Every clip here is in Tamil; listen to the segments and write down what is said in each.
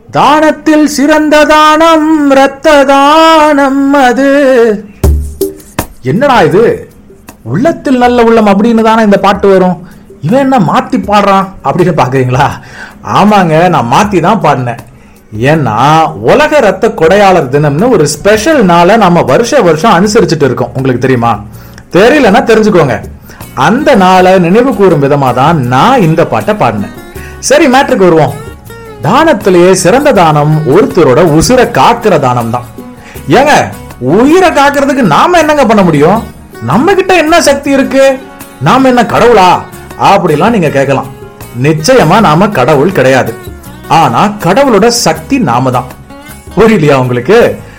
தானத்தில் சிறந்த தானம் இரத்த தானம் அது என்னடா இது உள்ளத்தில் நல்ல உள்ளம் அப்படின்னு தானே இந்த பாட்டு வரும் இவன் என்ன மாத்தி பாடுறான் அப்படின்னு பாக்குறீங்களா ஆமாங்க நான் மாத்தி தான் பாடினேன் ஏன்னா உலக ரத்த கொடையாளர் தினம்னு ஒரு ஸ்பெஷல் நாளை நாம வருஷ வருஷம் அனுசரிச்சுட்டு இருக்கோம் உங்களுக்கு தெரியுமா தெரியலன்னா தெரிஞ்சுக்கோங்க அந்த நாளை நினைவு கூறும் விதமா தான் நான் இந்த பாட்டை பாடினேன் சரி மேட்ருக்கு வருவோம் தானத்திலேயே சிறந்த தானம் ஒருத்தரோட உசுரை காக்கிற தானம் தான் ஏங்க உயிரை காக்கிறதுக்கு நாம என்னங்க பண்ண முடியும் நம்ம கிட்ட என்ன சக்தி இருக்கு நாம என்ன கடவுளா அப்படிலாம் நீங்க கேட்கலாம் நிச்சயமா நாம கடவுள் கிடையாது ஆனா கடவுளோட சக்தி நாம தான் புரியலையா உங்களுக்கு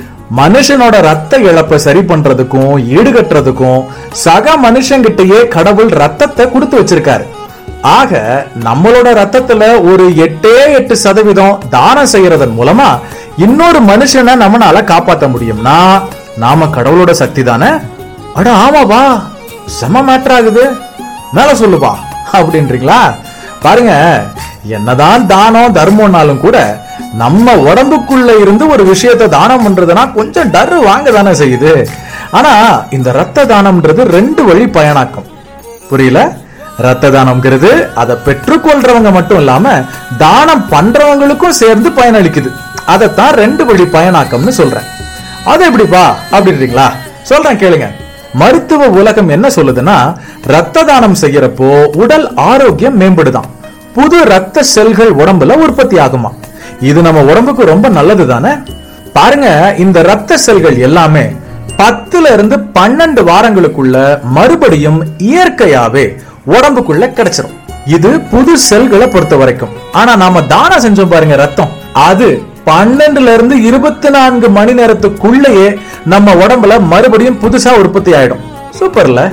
மனுஷனோட ரத்த இழப்பை சரி பண்றதுக்கும் ஈடுகட்டுறதுக்கும் சக மனுஷங்கிட்டயே கடவுள் ரத்தத்தை கொடுத்து வச்சிருக்காரு ஆக நம்மளோட ரத்தத்துல ஒரு எட்டே எட்டு சதவீதம் தானம் செய்யறதன் மூலமா இன்னொரு மனுஷனை நம்மனால காப்பாத்த முடியும்னா நாம கடவுளோட சக்தி தானே அட ஆமாப்பா செம மேட்டர் ஆகுது மேல சொல்லுப்பா அப்படின்றீங்களா பாருங்க என்னதான் தானம் தர்மம்னாலும் கூட நம்ம உடம்புக்குள்ள இருந்து ஒரு விஷயத்தை தானம் பண்றதுனா கொஞ்சம் டர் வாங்க தானே செய்யுது ஆனா இந்த ரத்த தானம்ன்றது ரெண்டு வழி பயனாக்கம் புரியல ரத்த தானம்ங்கிறது அதை பெற்றுக்கொள்றவங்க மட்டும் இல்லாம தானம் பண்றவங்களுக்கும் சேர்ந்து பயனளிக்குது அதைத்தான் ரெண்டு வழி பயனாக்கம்னு சொல்றேன் அது எப்படிப்பா அப்படின்றீங்களா சொல்றேன் கேளுங்க மருத்துவ உலகம் என்ன சொல்லுதுன்னா ரத்த தானம் செய்யறப்போ உடல் ஆரோக்கியம் மேம்படுதாம் புது ரத்த செல்கள் உடம்புல உற்பத்தி ஆகுமா இது நம்ம உடம்புக்கு ரொம்ப நல்லது தானே பாருங்க இந்த ரத்த செல்கள் எல்லாமே பத்துல இருந்து பன்னெண்டு வாரங்களுக்குள்ள மறுபடியும் இயற்கையாவே உடம்புக்குள்ள கிடைச்சிரும் இது புது செல்களை பொறுத்த வரைக்கும் ஆனா நாம தானம் செஞ்சோம் பாருங்க ரத்தம் அது பன்னெண்டுல இருந்து இருபத்தி நான்கு மணி நேரத்துக்குள்ளேயே நம்ம உடம்புல மறுபடியும் புதுசா உற்பத்தி ஆயிடும் சூப்பர்ல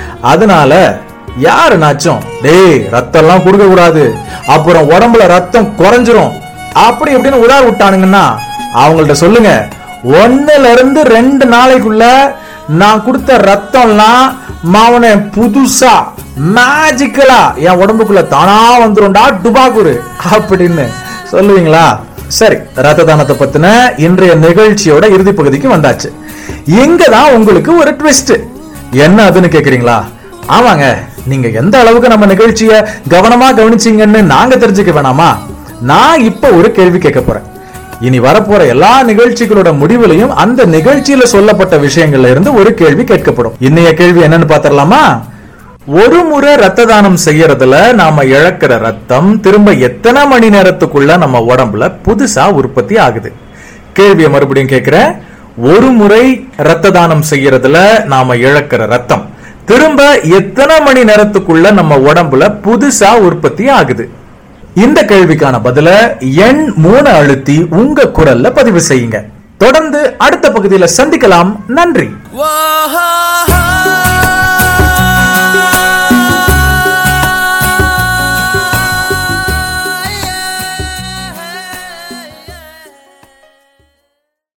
அதனால யாருனாச்சும் டேய் ரத்தம் எல்லாம் கொடுக்க கூடாது அப்புறம் உடம்புல ரத்தம் குறைஞ்சிரும் அப்படி இப்படின்னு உதார விட்டானுங்கன்னா அவங்கள்ட்ட சொல்லுங்க ஒண்ணுல இருந்து ரெண்டு நாளைக்குள்ள நான் கொடுத்த ரத்தம்லாம் மாவன புதுசா மேஜிக்கலா என் உடம்புக்குள்ள தானா வந்துரும்டா டுபாகுரு அப்படின்னு சொல்லுவீங்களா சரி ரத்த தானத்தை பத்தின இன்றைய நிகழ்ச்சியோட இறுதி பகுதிக்கு வந்தாச்சு இங்க தான் உங்களுக்கு ஒரு ட்விஸ்ட் என்ன அதுன்னு கேக்குறீங்களா ஆமாங்க நீங்க எந்த அளவுக்கு நம்ம நிகழ்ச்சிய கவனமா கவனிச்சீங்கன்னு நாங்க தெரிஞ்சுக்க வேணாமா நான் இப்ப ஒரு கேள்வி கேட்க போறேன் இனி வரப்போற எல்லா நிகழ்ச்சிகளோட முடிவுலையும் அந்த நிகழ்ச்சியில சொல்லப்பட்ட விஷயங்கள்ல இருந்து ஒரு கேள்வி கேட்கப்படும் இன்னைய கேள்வி என்னன்னு பாத்திரலாமா ஒரு முறை ரத்த தானம் செய்யறதுல நாம இழக்கிற ரத்தம் திரும்ப எத்தனை மணி நேரத்துக்குள்ள நம்ம உடம்புல புதுசா உற்பத்தி ஆகுது கேள்வியை மறுபடியும் கேட்கிறேன் ஒரு முறை ரத்த தானம் செய்யறதுல நாம இழக்கிற ரத்தம் திரும்ப எத்தனை மணி நேரத்துக்குள்ள நம்ம உடம்புல புதுசா உற்பத்தி ஆகுது இந்த கேள்விக்கான பதில எண் மூணு அழுத்தி உங்க குரல்ல பதிவு செய்யுங்க தொடர்ந்து அடுத்த பகுதியில சந்திக்கலாம் நன்றி Whoa,